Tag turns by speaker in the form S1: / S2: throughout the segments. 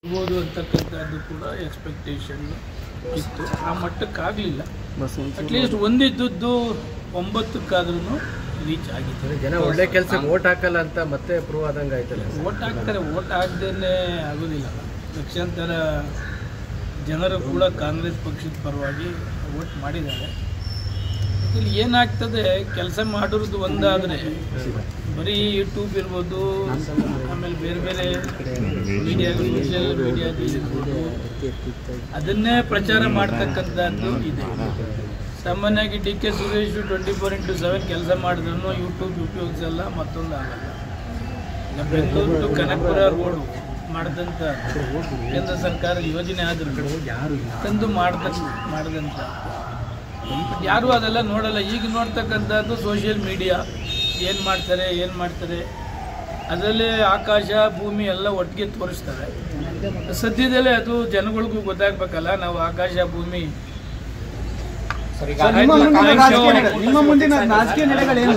S1: ಆಗ್ಬೋದು ಅಂತಕ್ಕಂಥದ್ದು ಕೂಡ ಎಕ್ಸ್ಪೆಕ್ಟೇಷನ್ ಇತ್ತು ಆ ಮಟ್ಟಕ್ಕಾಗಲಿಲ್ಲ ಅಟ್ಲೀಸ್ಟ್ ಒಂದಿದ್ದದ್ದು ಒಂಬತ್ತಕ್ಕಾದ್ರೂ ರೀಚ್ ಆಗಿತ್ತು
S2: ಜನ ಒಳ್ಳೆ ಕೆಲಸಕ್ಕೆ ಓಟ್ ಹಾಕಲ್ಲ ಅಂತ ಮತ್ತೆ ಪ್ರೂವ್ ಆದಂಗೆ ಆಯ್ತಲ್ಲ
S1: ಓಟ್ ಹಾಕ್ತಾರೆ ಓಟ್ ಹಾಕ್ದೇ ಆಗೋದಿಲ್ಲ ಲಕ್ಷಾಂತರ ಜನರು ಕೂಡ ಕಾಂಗ್ರೆಸ್ ಪಕ್ಷದ ಪರವಾಗಿ ವೋಟ್ ಮಾಡಿದ್ದಾರೆ ಇಲ್ಲಿ ಏನಾಗ್ತದೆ ಕೆಲಸ ಮಾಡಿರೋದು ಒಂದಾದರೆ ಬರೀ ಯೂಟ್ಯೂಬ್ ಇರ್ಬೋದು ಆಮೇಲೆ ಬೇರೆ ಬೇರೆ ಮೀಡಿಯಾ ಸೋಷಿಯಲ್ ಮೀಡಿಯಾ ಇರ್ಬೋದು ಅದನ್ನೇ ಪ್ರಚಾರ ಮಾಡ್ತಕ್ಕಂಥದ್ದು ಇದೆ ಸಾಮಾನ್ಯವಾಗಿ D K Suresh twenty four into seven ಕೆಲಸ ಮಾಡಿದ್ರು ಯೂಟ್ಯೂಬ್ ಉಪಯೋಗಿಸಲ್ಲ ಮತ್ತೊಂದು ಆಗಲ್ಲ ಈಗ ಬೆಂಗಳೂರು ಟು ಕನಕಪುರ ರೋಡ್ ಮಾಡಿದಂಥ ಕೇಂದ್ರ ಸರ್ಕಾರದ ಯೋಜನೆ ಆದರೂ ತಂದು ಮಾಡ್ದ ಮಾಡಿದಂಥ ಯಾರೂ ಅದೆಲ್ಲ ನೋಡಲ್ಲ ಈಗ ನೋಡ್ತಕ್ಕಂಥದ್ದು ಸೋಷಿಯಲ್ ಮೀಡಿಯಾ ಏನು ಮಾಡ್ತಾರೆ ಏನು ಮಾಡ್ತಾರೆ ಅದರಲ್ಲೇ ಆಕಾಶ ಭೂಮಿ ಎಲ್ಲ ಒಟ್ಟಿಗೆ ತೋರಿಸ್ತಾರೆ ಸದ್ಯದಲ್ಲೇ ಅದು ಜನಗಳಿಗೂ ಗೊತ್ತಾಗ್ಬೇಕಲ್ಲ ನಾವು ಆಕಾಶ ಭೂಮಿ
S3: ನಿಮ್ಮ ಮುಂದಿನ
S1: Thank you.
S3: ರಾಜಕೀಯ ನಡೆ- ನಿಮ್ಮ ಮುಂದಿನ ರಾಜಕೀಯ ನಡೆಗಳೇನು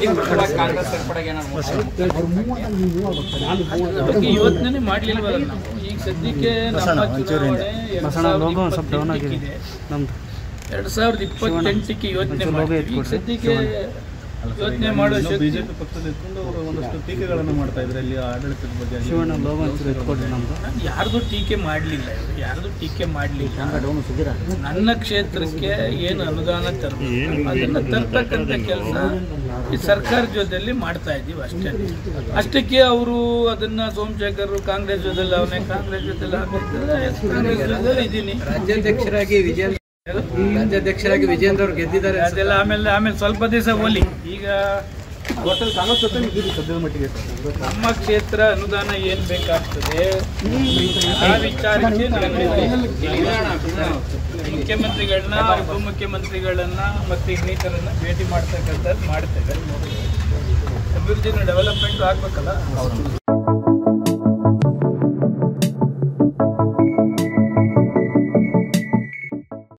S1: ಅದ್ರ ಬಗ್ಗೆ ಯೋಚನೆ ಮಾಡ್ಲಿಲ್ವಲ್ಲ ನಾವು ಈಗ ಸದ್ಯಕ್ಕೆ ನಮ್ಮ ಚುನಾವಣೆ ಎರಡ್ ಸಾವಿರದ ಇಪ್ಪತ್ತೆಂಟಕ್ಕಿದೆ. ಎರಡ್ ಸಾವಿರದ ಇಪ್ಪತ್ತೆಂಟಕ್ಕೆ ಯೋಚನೆ ಮಾಡ್ತೀವಿ ಈಗ ಸದ್ಯಕ್ಕೆ ಯೋಚನೆ ಮಾಡೋ ಶಕ್ತಿ
S4: ಬಿಜೆಪಿ ಪಕ್ಷದಲ್ಲಿ ಇಟ್ಕೊಂಡು ಅವರು ಒಂದಷ್ಟು ಟೀಕೆಗಳನ್ನು ಮಾಡ್ತಾ ಇದ್ದಾರೆ ಇಲ್ಲಿ ಆಡಳಿತದ ಬಗ್ಗೆ
S1: ನಾನು ಯಾರ್ದು ಟೀಕೆ ಮಾಡಲಿಲ್ಲ ಯಾರ್ದು ಟೀಕೆ ಮಾಡಲಿಲ್ಲ ನನ್ನ ಕ್ಷೇತ್ರಕ್ಕೆ ಏನು ಅನುದಾನ ತರಬೇಕು ಅದನ್ನ ತರ್ತಕ್ಕಂಥ ಕೆಲಸ ಈ ಸರ್ಕಾರ ಜೊತೆಯಲ್ಲಿ ಮಾಡ್ತಾ ಇದ್ದೀವಿ ಅಷ್ಟೇ ಅಷ್ಟಕ್ಕೆ ಅವರು ಅದನ್ನ ಸೋಮಶೇಖರ್ ಕಾಂಗ್ರೆಸ್ ಜೊತೆಲಿ ಅವನೇ ಕಾಂಗ್ರೆಸ್ ಜೊತೆಲಿ ಆಗ್ಬೇಕಾದ್ರೆ ಕಾಂಗ್ರೆಸ್ ಜೊತೆಲಿ ಇದ್ದೀನಿ
S2: ರಾಜ್ಯಾಧ್ಯಕ್ಷರಾಗಿ ವಿಜೇಂದ್ರ ರಾಜ್ಯಾಧ್ಯಕ್ಷರಾಗಿ ವಿಜೇಂದ್ರ ಅವ್ರು ಗೆದ್ದಿದ್ದಾರೆ
S1: ಅದೆಲ್ಲ ಆಮೇಲೆ ಆಮೇಲೆ ಸ್ವಲ್ಪ ದಿವಸ ಹೋಲಿ ಈಗ
S4: ಒಟ್ಟಲ್ಲಿ ಕಾಂಗ್ರೆಸ್ ಜೊತೆ ಇದ್ದೀರಿ ಸದ್ಯದ ಮಟ್ಟಿಗೆ ಸರ್
S1: ನಮ್ಮ ಕ್ಷೇತ್ರ ಅನುದಾನ ಏನ್ ಬೇಕಾಗ್ತದೆ ಆ ವಿಚಾರಕ್ಕೆ ನಾನು ಮುಖ್ಯಮಂತ್ರಿಗಳನ್ನ ಉಪಮುಖ್ಯಮಂತ್ರಿಗಳನ್ನ ಮತ್ತೆ ಇನ್ನಿತರನ್ನ ಭೇಟಿ ಮಾಡ್ತಕ್ಕಂಥದ್ದು ಮಾಡ್ತೇವೆ ಅಭಿವೃದ್ಧಿನ ಡೆವಲಪ್ಮೆಂಟ್ ಆಗ್ಬೇಕಲ್ಲ